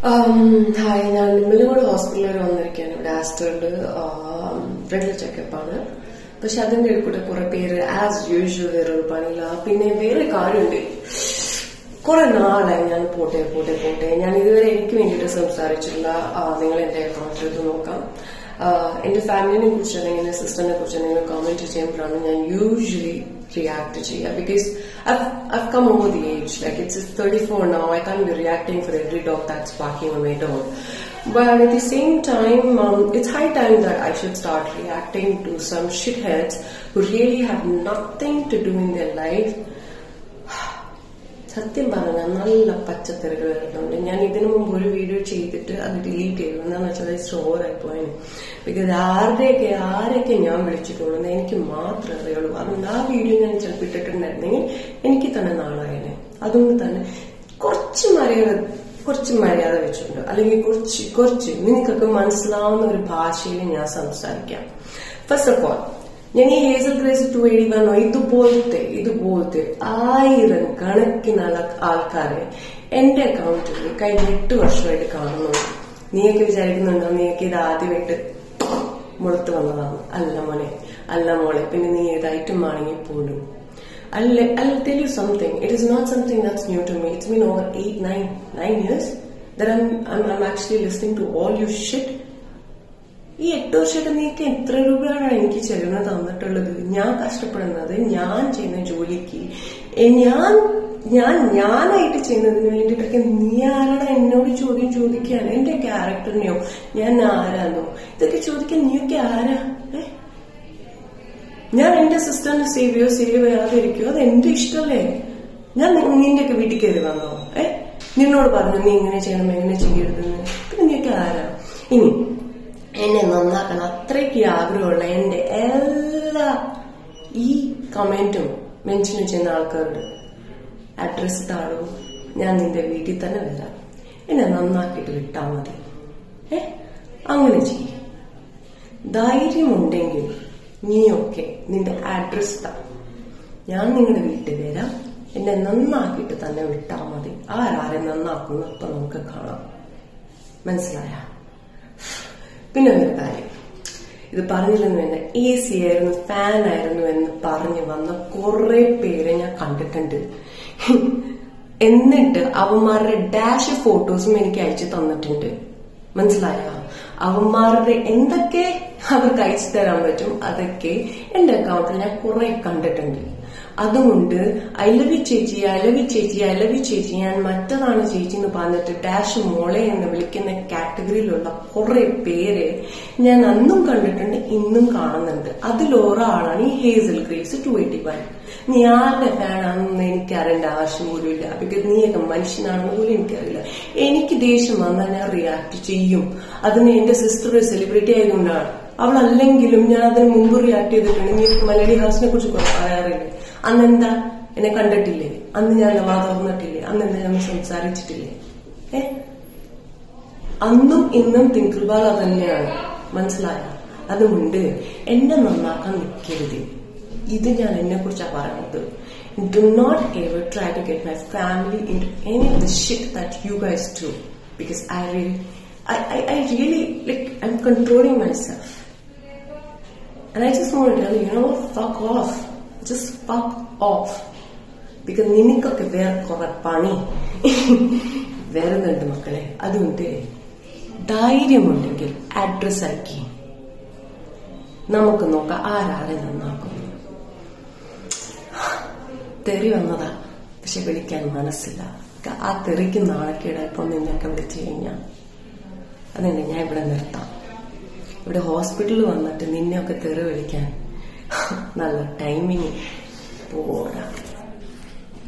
Hi ഞാൻ നിമ്മിലുകൂടെ ഹോസ്പിറ്റലിൽ വരെ വന്നിരിക്കുകയാണ് ഇവിടെ ആസ്റ്ററിൽ റെഗുലർ ചെക്കപ്പാണ് പക്ഷെ അതിന്റെ ഇടക്കൂടെ കുറെ പേര് ആസ് യൂഷ്വൽ വേറൊരു പണിയില്ല പിന്നെ വേറെ കാര്യമുണ്ട് കുറെ നാളായി ഞാൻ പോട്ടെ പോട്ടെ പോട്ടെ ഞാൻ ഇതുവരെ എനിക്ക് വേണ്ടിയിട്ട് സംസാരിച്ചില്ല ആ, നിങ്ങൾ എന്റെ അക്കൗണ്ടിൽ എടുത്ത് നോക്കാം ആ, എന്റെ ഫാമിലിനെ കുറിച്ച് അല്ലെങ്കിൽ എന്റെ സിസ്റ്ററിനെ കുറിച്ച് നിങ്ങൾ കമന്റ് ചെയ്യുമ്പോഴാണ് ഞാൻ യൂഷ്വലി റിയാക്ട് ചെയ്യുക because I've come over the age. Like it's 34 now. I can't be reacting for every dog that's barking on my door. But at the same time, um, it's high time that I should start reacting to some shitheads who really have nothing to do in their life സത്യം പറഞ്ഞാൽ നല്ല പച്ചക്കറികൾ വരുന്നുണ്ട് ഞാൻ ഇതിനു മുമ്പ് ഒരു video ചെയ്തിട്ട് അത് ഡിലീറ്റ് ചെയ്തു എന്താണെന്ന് വെച്ചാൽ അത് സ്റ്റോർ ആയി പോയത് ബിക്കോസ് ആരുടെയൊക്കെ ആരെയൊക്കെ ഞാൻ വിളിച്ചിട്ടുള്ളൂ എന്ന് എനിക്ക് മാത്രമേ അറിയുള്ളൂ അതുകൊണ്ട് ആ വീഡിയോ ഞാൻ ചിലപ്പോൾ ഇട്ടിട്ടുണ്ടായിരുന്നെങ്കിൽ എനിക്ക് തന്നെ നാളായേനെ അതുകൊണ്ട് തന്നെ കുറച്ച് മര്യാദ കുറച്ച് മര്യാദ വെച്ചിട്ടുണ്ട് അല്ലെങ്കിൽ കുറച്ച് കുറച്ച് നിങ്ങൾക്കൊക്കെ മനസ്സിലാവുന്ന ഒരു ഭാഷയിൽ ഞാൻ സംസാരിക്കാം ഫസ്റ്റ് ഓഫ് ഓൾ ഞാൻ ഈ ഹേസൽ ഗ്രേസ് ടു എഴുതി വന്നോ ഇതുപോലത്തെ ഇതുപോലത്തെ ആയിരം കണക്കിന് ആൾക്കാരെ എന്റെ അക്കൗണ്ടിൽ കഴിഞ്ഞ എട്ട് വർഷമായിട്ട് കാണുന്നുണ്ട് നീയൊക്കെ വിചാരിക്കുന്നുണ്ടോ നീയൊക്കെ ഇത് ആദ്യമായിട്ട് മുളത്ത് വന്നതാണ് അല്ല മോനെ അല്ല മോളെ പിന്നെ നീ ഏതായിട്ടും ആണെങ്കിൽ പോലും I'll, I'll tell you something. It is not something that's new to me. It's been over eight, nine, nine years that I'm, I'm, I'm actually listening to all your shit. ഈ എട്ട് വർഷമായിട്ട് നീക്ക് എത്ര രൂപയാണ് എനിക്ക് ചെലവിന് തന്നിട്ടുള്ളത് ഞാൻ കഷ്ടപ്പെടുന്നത് ഞാൻ ചെയ്യുന്ന ജോലിക്ക് എ, ഞാൻ ഞാൻ ഞാനായിട്ട് ചെയ്യുന്നതിന് വേണ്ടിയിട്ടൊക്കെ നീ ആരാണ് എന്നോട് ചോദ്യം ചോദിക്കുകയാണ് എന്റെ ക്യാരക്ടറിനെയോ ഞാൻ ആരാന്നോ ഇതൊക്കെ ചോദിക്കാൻ നീയൊക്കെ ആരാ ഏ ഞാൻ എന്റെ സിസ്റ്ററിനെ സേവ് ചെയ്യോ സേവ് ചെയ്യാതെ ഇരിക്കുമോ അത് എന്റെ ഇഷ്ടമല്ലേ ഞാൻ നി- നിന്റെയൊക്കെ വീട്ടിൽ കയറി വന്നോ ഏ നിന്നോട് പറഞ്ഞു നീ ഇങ്ങനെ ചെയ്യണം എങ്ങനെ ചെയ്യരുതെന്ന് പിന്നെ നീയൊക്കെ ആരാ ഇനി എന്നെ നന്നാക്കണം അത്രയ്ക്ക് ആഗ്രഹമുള്ള എന്റെ എല്ലാ ഈ കമന്റും മെൻഷൻ ചെയ്യുന്ന ആൾക്കാരുടെ അഡ്രസ് താഴോ ഞാൻ നിന്റെ വീട്ടിൽ തന്നെ വരാം എന്നെ നന്നാക്കിയിട്ട് വിട്ടാ മതി ഏ അങ്ങനെ ചെയ്യും ധൈര്യമുണ്ടെങ്കിൽ നീയൊക്കെ നിന്റെ അഡ്രസ് താ ഞാൻ നിങ്ങളുടെ വീട്ടിൽ വരാം എന്നെ നന്നാക്കിയിട്ട് തന്നെ വിട്ടാ മതി ആരാരെ നന്നാക്കുന്നു അപ്പൊ നമുക്ക് കാണാം മനസ്സിലായ പിന്നെ ഒരു കാര്യം ഇത് പറഞ്ഞില്ലെന്ന് തന്നെ എ സി ആയിരുന്നു ഫാൻ ആയിരുന്നു എന്ന് പറഞ്ഞു വന്ന കുറെ പേരെ ഞാൻ കണ്ടിട്ടുണ്ട് എന്നിട്ട് അവന്മാരുടെ ഡാഷ് ഫോട്ടോസും എനിക്ക് അയച്ചു തന്നിട്ടുണ്ട് മനസ്സിലായ അവന്മാരുടെ എന്തൊക്കെ അവർക്ക് അയച്ചു തരാൻ പറ്റും അതൊക്കെ എന്റെ അക്കൗണ്ടിൽ ഞാൻ കുറെ കണ്ടിട്ടുണ്ട് അതുകൊണ്ട് ഐ ലവ് ചേച്ചി ഐ ലവ് ചേച്ചി ഐ ലവ് ചേച്ചി ഞാൻ മറ്റതാണ് ചേച്ചി എന്ന് പറഞ്ഞിട്ട് ഡാഷ് മോളെ എന്ന് വിളിക്കുന്ന കാറ്റഗറിയിലുള്ള കുറെ പേര് ഞാൻ അന്നും കണ്ടിട്ടുണ്ട് ഇന്നും കാണുന്നുണ്ട് അതിലൊരാളാണ് ഈ Hazel Grace two eighty one നീ ആരുടെ ഫാനാണെന്ന് എനിക്ക് അറിയേണ്ട ആവശ്യം പോലും ഇല്ല ബിക്കോസ് നീയൊക്കെ മനുഷ്യനാണെന്ന് പോലും എനിക്കറിയില്ല എനിക്ക് ദേഷ്യം വന്നാൽ ഞാൻ റിയാക്ട് ചെയ്യും അതിന് എന്റെ സിസ്റ്റർ സെലിബ്രിറ്റി ആയതുകൊണ്ടാണ് അവൾ അല്ലെങ്കിലും ഞാൻ അതിന് മുമ്പ് റിയാക്ട് ചെയ്തിട്ടുണ്ട് നീ മലയാളി ഹൗസിനെ കുറിച്ച് പറയാറില്ലേ അന്ന് എന്താ എന്നെ കണ്ടിട്ടില്ലേ അന്ന് ഞാൻ വാ തുറന്നിട്ടില്ലേ അന്ന് എന്താ ഞാൻ സംസാരിച്ചിട്ടില്ലേ ഏ അന്നും ഇന്നും തിങ്കുൾബാല തന്നെയാണ് മനസ്സിലായ അതുകൊണ്ട് എന്നെ നന്നാക്കാൻ നിൽക്കരുത് ഇത് ഞാൻ എന്നെ കുറിച്ചാണ് പറയുന്നത് do not ever try to get my family in any of the shit that you guys do because I really I, I, I really like I'm controlling myself. And I just want to tell you, you know what? Fuck off. Just fuck off. Because നിനക്കൊക്കെ വേറെ കുറെ പണി വരുന്നുണ്ട് മക്കളെ അതുകൊണ്ട് ധൈര്യമുണ്ടെങ്കിൽ address ആക്കി നമുക്ക് നോക്കാം ആരാരെ നന്നാക്കും തെറി വന്നതാ പക്ഷെ വിളിക്കാൻ മനസ്സില്ല ആ തെറിക്ക് നാണക്കേട് ഇപ്പം നിന്നൊക്കെ വിളിച്ചു കഴിഞ്ഞാൽ അതുകൊണ്ട് ഞാൻ ഇവിടെ നിർത്താം ഇവിടെ ഹോസ്പിറ്റലിൽ വന്നിട്ട് നിന്നെയൊക്കെ തെറി വിളിക്കാൻ നല്ല ടൈമിങ് പോരാ